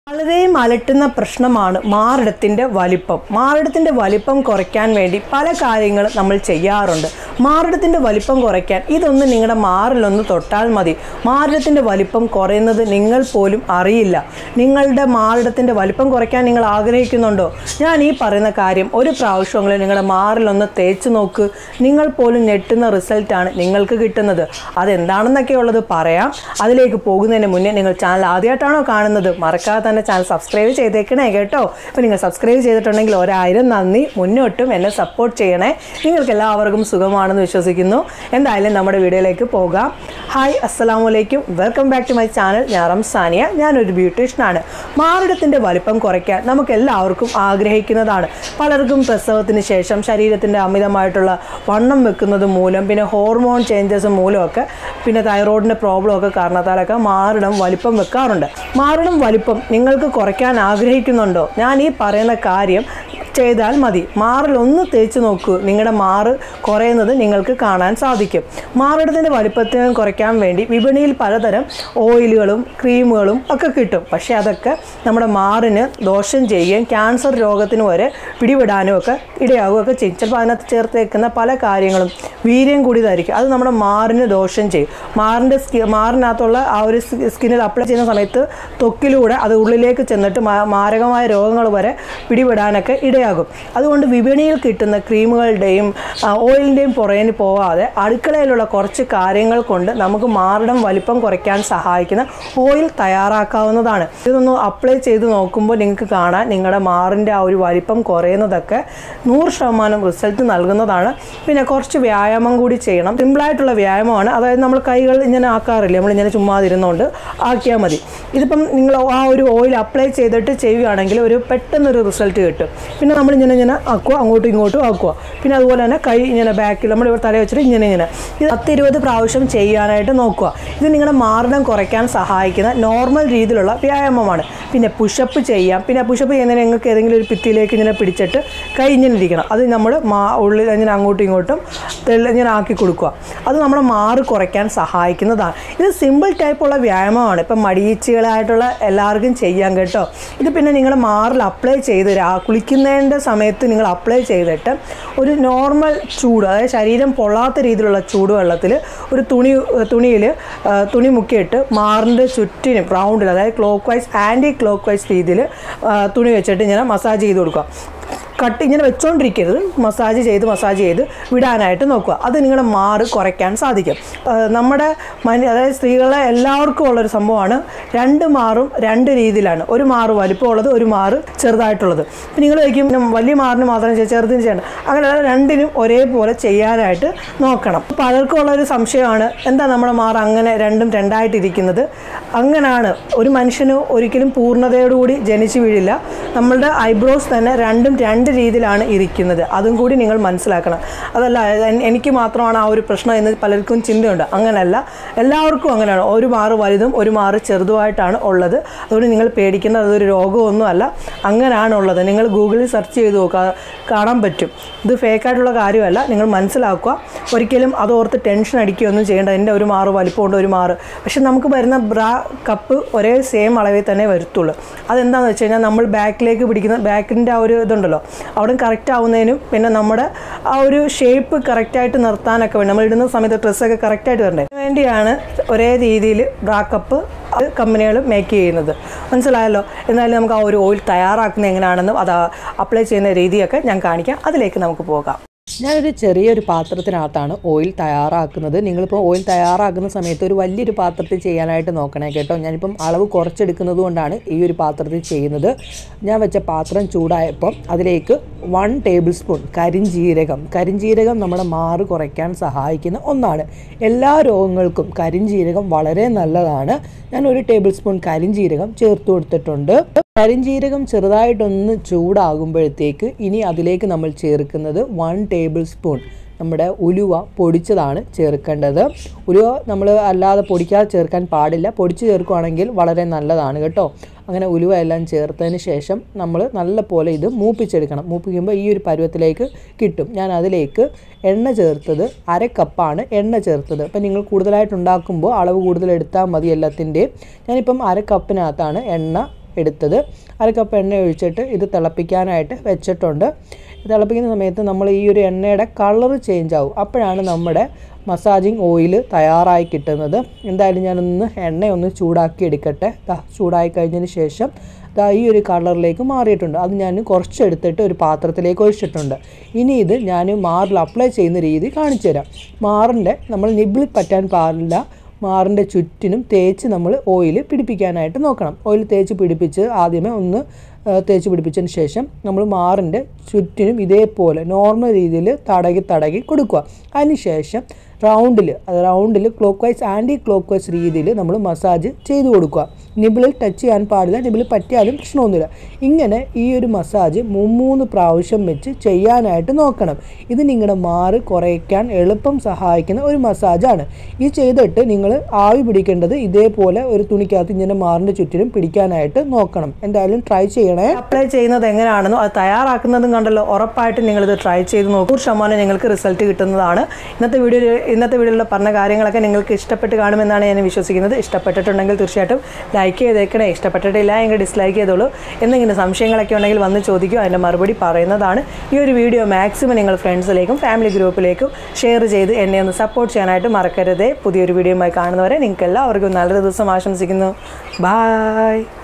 വളരെയും അലട്ടുന്ന പ്രശ്നമാണ് മാറിടത്തിൻ്റെ വലിപ്പം മാറിടത്തിൻ്റെ വലിപ്പം കുറയ്ക്കാൻ വേണ്ടി പല കാര്യങ്ങളും നമ്മൾ ചെയ്യാറുണ്ട് മാറിടത്തിൻ്റെ വലിപ്പം കുറയ്ക്കാൻ ഇതൊന്ന് നിങ്ങളുടെ മാറിലൊന്ന് തൊട്ടാൽ മതി മാറിടത്തിൻ്റെ വലിപ്പം കുറയുന്നത് നിങ്ങൾ പോലും അറിയില്ല നിങ്ങളുടെ മാറിടത്തിൻ്റെ വലിപ്പം കുറയ്ക്കാൻ നിങ്ങൾ ആഗ്രഹിക്കുന്നുണ്ടോ ഞാൻ ഈ പറയുന്ന കാര്യം ഒരു പ്രാവശ്യമെങ്കിലും നിങ്ങളുടെ മാറിലൊന്ന് തേച്ച് നോക്ക് നിങ്ങൾ പോലും ഞെട്ടുന്ന റിസൾട്ടാണ് നിങ്ങൾക്ക് കിട്ടുന്നത് അതെന്താണെന്നൊക്കെ ഉള്ളത് പറയാം അതിലേക്ക് പോകുന്നതിന് മുന്നേ നിങ്ങൾ ചാനൽ ആദ്യമായിട്ടാണോ കാണുന്നത് മറക്കാതെ തന്നെ ചാനൽ സബ്സ്ക്രൈബ് ചെയ്തേക്കണേ കേട്ടോ അപ്പോൾ നിങ്ങൾ സബ്സ്ക്രൈബ് ചെയ്തിട്ടുണ്ടെങ്കിൽ ഒരായിരം നന്ദി മുന്നോട്ടും എന്നെ സപ്പോർട്ട് ചെയ്യണേ നിങ്ങൾക്ക് എല്ലാവർക്കും സുഖമാണെന്ന് വിശ്വസിക്കുന്നു എന്തായാലും നമ്മുടെ വീഡിയോയിലേക്ക് പോകാം ഹായ് അസ്സലാമു അലൈക്കും welcome back to my channel ഞാൻ റംസാനിയ ഞാനൊരു ബ്യൂട്ടീഷ്യനാണ് മാറിടത്തിൻ്റെ വലിപ്പം കുറയ്ക്കാൻ നമുക്ക് എല്ലാവർക്കും ആഗ്രഹിക്കുന്നതാണ് പലർക്കും പ്രസവത്തിന് ശേഷം ശരീരത്തിൻ്റെ അമിതമായിട്ടുള്ള വണ്ണം വെക്കുന്നത് മൂലം പിന്നെ ഹോർമോൺ ചേഞ്ചസ് മൂലമൊക്കെ പിന്നെ തൈറോയിഡിൻ്റെ പ്രോബ്ലം ഒക്കെ കാരണത്താലൊക്കെ മാറിടം വലിപ്പം വെക്കാറുണ്ട് മാറിടം വലിപ്പം നിങ്ങൾക്ക് കുറയ്ക്കാൻ ആഗ്രഹിക്കുന്നുണ്ടോ ഞാൻ ഈ പറയുന്ന കാര്യം ചെയ്താൽ മതി മാറിൽ ഒന്ന് തേച്ച് നോക്കൂ നിങ്ങളുടെ മാറ് കുറയുന്നത് നിങ്ങൾക്ക് കാണാൻ സാധിക്കും മാറിടത്തിൻ്റെ വലിപ്പത്തിന് കുറയ്ക്കാൻ വേണ്ടി വിപണിയിൽ പലതരം ഓയിലുകളും ക്രീമുകളും ഒക്കെ കിട്ടും പക്ഷേ അതൊക്കെ നമ്മുടെ മാറിന് ദോഷം ചെയ്യുകയും ക്യാൻസർ രോഗത്തിന് വരെ പിടിപെടാനും ഒക്കെ ഇടയാവുകയൊക്കെ ചെയ്യും ചിലപ്പോൾ അതിനകത്ത് ചേർത്തേക്കുന്ന പല കാര്യങ്ങളും വീര്യം കൂടിയതായിരിക്കും അത് നമ്മുടെ മാറിന് ദോഷം ചെയ്യും മാറിൻ്റെ സ്കി മാറിനകത്തുള്ള ആ ഒരു സ്കിന്നിൽ അപ്ലൈ ചെയ്യുന്ന സമയത്ത് ത്വക്കിലൂടെ അത് ഉള്ളിലേക്ക് ചെന്നിട്ട് മാ- മാരകമായ രോഗങ്ങൾ വരെ പിടിപെടാനൊക്കെ ഇടയാകും അതുകൊണ്ട് വിപണിയിൽ കിട്ടുന്ന ക്രീമുകളുടെയും ആ, ഓയിലിൻ്റെയും പുറകിന് പോവാതെ അടുക്കളയിലുള്ള കുറച്ച് കാര്യങ്ങൾ കൊണ്ട് നമുക്ക് മാറിടം വലിപ്പം കുറയ്ക്കാൻ സഹായിക്കുന്ന ഓയിൽ തയ്യാറാക്കാവുന്നതാണ് ഇതൊന്ന് അപ്ലൈ ചെയ്ത് നോക്കുമ്പോൾ നിങ്ങൾക്ക് കാണാൻ നിങ്ങളുടെ മാറിൻ്റെ ആ ഒരു വലിപ്പം കുറയുന്നതൊക്കെ നൂറ് ശതമാനം റിസൾട്ട് നൽകുന്നതാണ് പിന്നെ കുറച്ച് വ്യായാമം കൂടി ചെയ്യണം സിമ്പിളായിട്ടുള്ള വ്യായാമമാണ് അതായത് നമ്മൾ കൈകൾ ഇങ്ങനെ ആക്കാറില്ല നമ്മളിങ്ങനെ ചുമ്മാതിരുന്നുകൊണ്ട് ആക്കിയാൽ മതി ഇതിപ്പം നിങ്ങൾ ആ ഒരു ഓയിൽ അപ്ലൈ ചെയ്തിട്ട് ചെയ്യുകയാണെങ്കിൽ ഒരു പെട്ടെന്നൊരു റിസൾട്ട് കിട്ടും പിന്നെ നമ്മളിങ്ങനെ ഇങ്ങനെ ആക്കുക അങ്ങോട്ടും ഇങ്ങോട്ടും ആക്കുക പിന്നെ അതുപോലെ തന്നെ കൈ ഇങ്ങനെ ബാക്കിൽ നമ്മൾ ഇവിടെ തല വെച്ചിട്ട് ഇങ്ങനെ ഇങ്ങനെ ഇത് പത്ത് ഇരുപത് പ്രാവശ്യം ചെയ്യാനായിട്ട് നോക്കുക ഇത് നിങ്ങളുടെ മാർദ്ദം കുറയ്ക്കാൻ സഹായിക്കുന്ന നോർമൽ രീതിയിലുള്ള വ്യായാമമാണ് പിന്നെ പുഷപ്പ് ചെയ്യാം പിന്നെ പുഷപ്പ് ചെയ്യുന്നതിന് നിങ്ങൾക്ക് ഏതെങ്കിലും ഒരു ഭിത്തിയിലേക്ക് ഇങ്ങനെ പിടിച്ചിട്ട് കൈ ഇങ്ങനെ ഇരിക്കണം അത് നമ്മൾ മാ ഉള്ളിൽ ഇങ്ങനെ അങ്ങോട്ടും ഇങ്ങോട്ടും തെളി ഇങ്ങനെ ആക്കി കൊടുക്കുക അത് നമ്മുടെ മാറ് കുറയ്ക്കാൻ സഹായിക്കുന്നതാണ് ഇത് സിമ്പിൾ ടൈപ്പുള്ള വ്യായാമമാണ് ഇപ്പം മടിയീച്ചുകളായിട്ടുള്ള എല്ലാവർക്കും ചെയ്യാം കേട്ടോ ഇത് പിന്നെ നിങ്ങൾ മാറിൽ അപ്ലൈ ചെയ്ത് രാ കുളിക്കുന്നതിൻ്റെ സമയത്ത് നിങ്ങൾ അപ്ലൈ ചെയ്തിട്ട് ഒരു നോർമൽ ചൂട് അതായത് ശരീരം പൊള്ളാത്ത രീതിയിലുള്ള ചൂടുവെള്ളത്തിൽ ഒരു തുണി തുണിയിൽ തുണി മുക്കിയിട്ട് മാറിൻ്റെ ചുറ്റിനും റൗണ്ടിൽ അതായത് clockwise anti clockwise രീതിയിൽ തുണി വെച്ചിട്ട് ഇങ്ങനെ മസാജ് ചെയ്ത് കൊടുക്കുക കട്ട് ഇങ്ങനെ വെച്ചോണ്ടിരിക്കരുത് മസാജ് ചെയ്ത് മസാജ് ചെയ്ത് വിടാനായിട്ട് നോക്കുക അത് നിങ്ങളുടെ മാറ് കുറയ്ക്കാൻ സാധിക്കും ആ, നമ്മുടെ മനി അതായത് സ്ത്രീകളെ എല്ലാവർക്കും ഉള്ളൊരു സംഭവമാണ് രണ്ട് മാറും രണ്ട് രീതിയിലാണ് ഒരു മാറ് വലിപ്പമുള്ളത് ഒരു മാറ് ചെറുതായിട്ടുള്ളത് ഇപ്പം നിങ്ങൾ ചോദിക്കും "ഉം, വലിയ മാറിന് മാത്രം ചെയ്യ്, ചെറുതിന് ചെയ്യണം അങ്ങനെ രണ്ടിനും ഒരേപോലെ ചെയ്യാനായിട്ട് നോക്കണം പലർക്കും ഉള്ളൊരു സംശയമാണ് എന്താ നമ്മുടെ മാറ് അങ്ങനെ രണ്ടും രണ്ടായിട്ടിരിക്കുന്നത് അങ്ങനെയാണ് ഒരു മനുഷ്യന് ഒരിക്കലും പൂർണ്ണതയോടുകൂടി ജനിച്ചു വീഴില്ല നമ്മളുടെ ഐബ്രോസ് തന്നെ രണ്ടും രണ്ട് രീതിയിലാണ് ഇരിക്കുന്നത് അതും കൂടി നിങ്ങൾ മനസ്സിലാക്കണം അതല്ല എൻ- എനിക്ക് മാത്രമാണ് ആ ഒരു പ്രശ്നം എന്ന് പലർക്കും ചിന്തയുണ്ട് അങ്ങനെയല്ല എല്ലാവർക്കും അങ്ങനെയാണ് ഒരു മാറ് വലുതും ഒരു മാറ് ചെറുതുമായിട്ടാണ് ഉള്ളത് അതുകൊണ്ട് നിങ്ങൾ പേടിക്കേണ്ട അതൊരു രോഗമൊന്നുമല്ല അങ്ങനെയാണ് ഉള്ളത് നിങ്ങൾ ഗൂഗിളിൽ സെർച്ച് ചെയ്ത് നോക്കുക കാണാൻ പറ്റും ഇത് ഫേക്കായിട്ടുള്ള കാര്യമല്ല നിങ്ങൾ മനസ്സിലാക്കുക ഒരിക്കലും അത് ഓർത്ത് ടെൻഷൻ അടിക്കുകയൊന്നും ചെയ്യേണ്ട എൻ്റെ ഒരു മാറ് വലിപ്പമുണ്ട് ഒരു മാറ് പക്ഷെ നമുക്ക് വരുന്ന ബ്രാ കപ്പ് ഒരേ സെയിം അളവിൽ തന്നെ വരുത്തുള്ളൂ അതെന്താണെന്ന് വെച്ച് കഴിഞ്ഞാൽ നമ്മൾ ബാക്കിലേക്ക് പിടിക്കുന്ന ബാക്കിൻ്റെ ആ ഒരു ഇതുണ്ടല്ലോ അവിടെ കറക്റ്റ് ആവുന്നതിനും പിന്നെ നമ്മുടെ ആ ഒരു ഷേപ്പ് കറക്റ്റായിട്ട് നിർത്താനൊക്കെ വേണ്ടി നമ്മൾ ഇടുന്ന സമയത്ത് ഡ്രസ്സൊക്കെ കറക്റ്റായിട്ട് വരണ്ടേ അതിന് വേണ്ടിയാണ് ഒരേ രീതിയിൽ ബ്രാ കപ്പ് കമ്പനികൾ മേക്ക് ചെയ്യുന്നത് മനസ്സിലായല്ലോ എന്നാലും നമുക്ക് ആ ഒരു ഓയിൽ തയ്യാറാക്കുന്നത് എങ്ങനെയാണെന്നും അത് അപ്ലൈ ചെയ്യുന്ന രീതിയൊക്കെ ഞാൻ കാണിക്കാം അതിലേക്ക് നമുക്ക് പോകാം ഞാനൊരു ചെറിയൊരു പാത്രത്തിനകത്താണ് ഓയിൽ തയ്യാറാക്കുന്നത് നിങ്ങളിപ്പോൾ ഓയിൽ തയ്യാറാക്കുന്ന സമയത്ത് ഒരു വലിയൊരു പാത്രത്തിൽ ചെയ്യാനായിട്ട് നോക്കണേ കേട്ടോ ഞാനിപ്പം അളവ് കുറച്ചെടുക്കുന്നത് കൊണ്ടാണ് ഈ ഒരു പാത്രത്തിൽ ചെയ്യുന്നത് ഞാൻ വെച്ച പാത്രം ചൂടായപ്പോൾ അതിലേക്ക് വൺ ടേബിൾ സ്പൂൺ കരിഞ്ജീരകം കരിഞ്ജീരകം നമ്മുടെ മാറ് കുറയ്ക്കാൻ സഹായിക്കുന്ന ഒന്നാണ് എല്ലാ രോഗങ്ങൾക്കും കരിഞ്ജീരകം വളരെ നല്ലതാണ് ഞാൻ ഒരു ടേബിൾ സ്പൂൺ കരിഞ്ജീരകം ചേർത്ത് കൊടുത്തിട്ടുണ്ട് കരിഞ്ജീരകം ചെറുതായിട്ടൊന്ന് ചൂടാകുമ്പോഴത്തേക്ക് ഇനി അതിലേക്ക് നമ്മൾ ചേർക്കുന്നത് വൺ ടേബിൾ സ്പൂൺ നമ്മുടെ ഉലുവ പൊടിച്ചതാണ് ചേർക്കേണ്ടത് ഉലുവ നമ്മൾ അല്ലാതെ പൊടിക്കാതെ ചേർക്കാൻ പാടില്ല പൊടിച്ച് ചേർക്കുകയാണെങ്കിൽ വളരെ നല്ലതാണ് കേട്ടോ അങ്ങനെ ഉലുവ എല്ലാം ചേർത്തതിന് ശേഷം നമ്മൾ നല്ലപോലെ ഇത് മൂപ്പിച്ചെടുക്കണം മൂപ്പിക്കുമ്പോൾ ഈ ഒരു പരുവത്തിലേക്ക് കിട്ടും ഞാൻ അതിലേക്ക് എണ്ണ ചേർത്തത് അര കപ്പാണ് എണ്ണ ചേർത്തത് അപ്പം നിങ്ങൾ കൂടുതലായിട്ട് ഉണ്ടാക്കുമ്പോൾ അളവ് കൂടുതൽ എടുത്താൽ മതി എല്ലാത്തിൻ്റെയും ഞാനിപ്പം അര കപ്പിനകത്താണ് എണ്ണ എടുത്തത് അര കപ്പ് എണ്ണ ഒഴിച്ചിട്ട് ഇത് തിളപ്പിക്കാനായിട്ട് വെച്ചിട്ടുണ്ട് തിളപ്പിക്കുന്ന സമയത്ത് നമ്മൾ ഈ ഒരു എണ്ണയുടെ കളർ ചേഞ്ച് ആവും അപ്പോഴാണ് നമ്മുടെ മസാജിങ് ഓയിൽ തയ്യാറായി കിട്ടുന്നത് എന്തായാലും ഞാനൊന്ന് എണ്ണ ഒന്ന് ചൂടാക്കി എടുക്കട്ടെ ദാ ചൂടായി കഴിഞ്ഞതിന് ശേഷം ദാ ഈ ഒരു കളറിലേക്ക് മാറിയിട്ടുണ്ട് അത് ഞാൻ കുറച്ചെടുത്തിട്ട് ഒരു പാത്രത്തിലേക്ക് ഒഴിച്ചിട്ടുണ്ട് ഇനി ഇത് ഞാൻ മാറിൽ അപ്ലൈ ചെയ്യുന്ന രീതി കാണിച്ചു തരാം മാറിൻ്റെ നമ്മൾ നിബിളിൽ പറ്റാൻ പാടില്ല മാറിൻ്റെ ചുറ്റിനും തേച്ച് നമ്മൾ ഓയിൽ പിടിപ്പിക്കാനായിട്ട് നോക്കണം ഓയിൽ തേച്ച് പിടിപ്പിച്ച് ആദ്യമേ ഒന്ന് ആ, തേച്ച് പിടിപ്പിച്ചതിന് ശേഷം നമ്മൾ മാറിൻ്റെ ചുറ്റിനും ഇതേപോലെ നോർമൽ രീതിയിൽ തടകി തടകി കൊടുക്കുക അതിനുശേഷം റൗണ്ടിൽ അത് റൗണ്ടിൽ clockwise anti clockwise രീതിയിൽ നമ്മൾ മസാജ് ചെയ്ത് കൊടുക്കുക നിബിളിൽ ടച്ച് ചെയ്യാൻ പാടില്ല നിബിളിൽ പറ്റിയാലും പ്രശ്നമൊന്നുമില്ല ഇങ്ങനെ ഈ ഒരു മസാജ് മുമ്മൂന്ന് പ്രാവശ്യം വെച്ച് ചെയ്യാനായിട്ട് നോക്കണം ഇത് നിങ്ങളുടെ മാറ് കുറയ്ക്കാൻ എളുപ്പം സഹായിക്കുന്ന ഒരു മസാജാണ് ഇത് ചെയ്തിട്ട് നിങ്ങൾ ആവി പിടിക്കേണ്ടത് ഇതേപോലെ ഒരു തുണിക്കകത്ത് ഇങ്ങനെ മാറിൻ്റെ ചുറ്റിനും പിടിക്കാനായിട്ട് നോക്കണം എന്തായാലും ട്രൈ ചെയ്യണേ അപ്ലൈ ചെയ്യുന്നത് എങ്ങനെയാണെന്നോ അത് തയ്യാറാക്കുന്നതും കണ്ടല്ലോ ഉറപ്പായിട്ടും നിങ്ങളിത് ട്രൈ ചെയ്ത് നോക്കൂ നൂറ് ശതമാനം നിങ്ങൾക്ക് റിസൾട്ട് കിട്ടുന്നതാണ് ഇന്നത്തെ വീഡിയോയിൽ ഇന്നത്തെ വീഡിയോയിൽ പറഞ്ഞ കാര്യങ്ങളൊക്കെ നിങ്ങൾക്ക് ഇഷ്ടപ്പെട്ട് കാണുമെന്നാണ് ഞാൻ വിശ്വസിക്കുന്നത് ഇഷ്ടപ്പെട്ടിട്ടുണ്ടെങ്കിൽ തീർച്ചയായിട്ടും ലൈക്ക് ചെയ്തേക്കണേ ഇഷ്ടപ്പെട്ടിട്ടില്ല എങ്കിൽ ഡിസ്ലൈക്ക് ചെയ്തോളൂ എന്തെങ്കിലും സംശയങ്ങളൊക്കെ ഉണ്ടെങ്കിൽ വന്ന് ചോദിക്കൂ അതിൻ്റെ മറുപടി പറയുന്നതാണ് ഈ ഒരു വീഡിയോ മാക്സിമം നിങ്ങൾ ഫ്രണ്ട്സിലേക്കും ഫാമിലി ഗ്രൂപ്പിലേക്കും ഷെയർ ചെയ്ത് എന്നെ ഒന്ന് സപ്പോർട്ട് ചെയ്യാനായിട്ട് മറക്കരുതേ പുതിയൊരു വീഡിയോയുമായി കാണുന്നവരെ നിങ്ങൾക്ക് എല്ലാവർക്കും നല്ലൊരു ദിവസം ആശംസിക്കുന്നു ബായ്